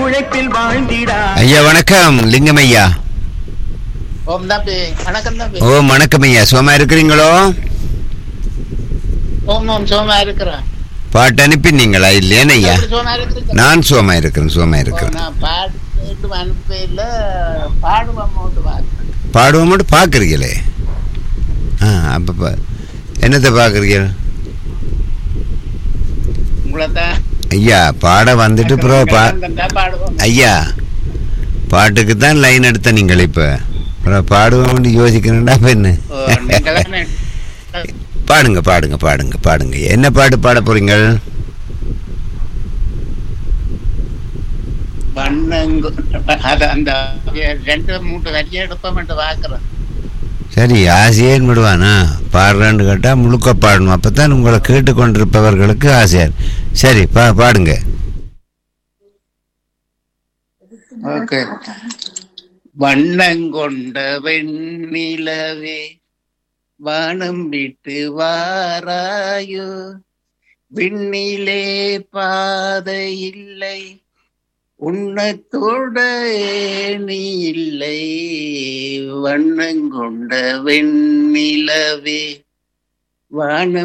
உழைப்பில் வாழ்ந்திடா ஐயா வணக்கம் லிங்கம் ஐயா ஓம் தம்பி வணக்கம் தம்பி ஓ வணக்கம் ஐயா சுகமா இருக்கிறீங்களோ ஓம் ஓம் சோமா இருக்கிறேன் பாட்டு அனுப்பினீங்களா இல்லையானு ஐயா எப்படி சோமா இருக்கிறீங்க நான் சுகமா இருக்கிறேன் சுகமா ஓ, இருக்கிறேன் நான் பாட்டு அனுப்பையில் பாடுவோம் போட்டு பார்க்கிறேன் பாடுவோம் மட்டும் பார்க்குறீங்களே ஆ அப்போ பா என்னத்தை பார்க்குறீங்க உங்களை தான் ஐயா பாட வந்துட்டு அப்புறம் பா பாடுவோம் ஐயா பாட்டுக்கு தான் லைன் எடுத்த நீங்கள் இப்போ அப்புறம் பாடுவோம்னு யோசிக்கணும்டா அப்ப என்ன ஓ, நீங்க தானே பாடுங்க பாடுங்க பாடுங்க பாடுங்க என்ன பாட்டு பாட போறீங்க வண்ணங்கு அது அந்த ரெண்டு மூன்று வரியை எடுப்போம் பார்க்கிறேன் சரி ஆசையேன்னு விடுவானா பாடுறான்னு கேட்டால் முழுக்க பாடணும் அப்போ தான் உங்களை கேட்டுக்கொண்டிருப்பவர்களுக்கு ஆசையா சரி பா பாடுங்க ஓகே வண்ணங்கொண்ட வெண்ணிலவே வானம் விட்டு வாராயோ விண்ணிலே பாதை இல்லை உன்னத்தோட நீ இல்லை வண்ணங்கொண்ட வெண்ணிலவே வானம்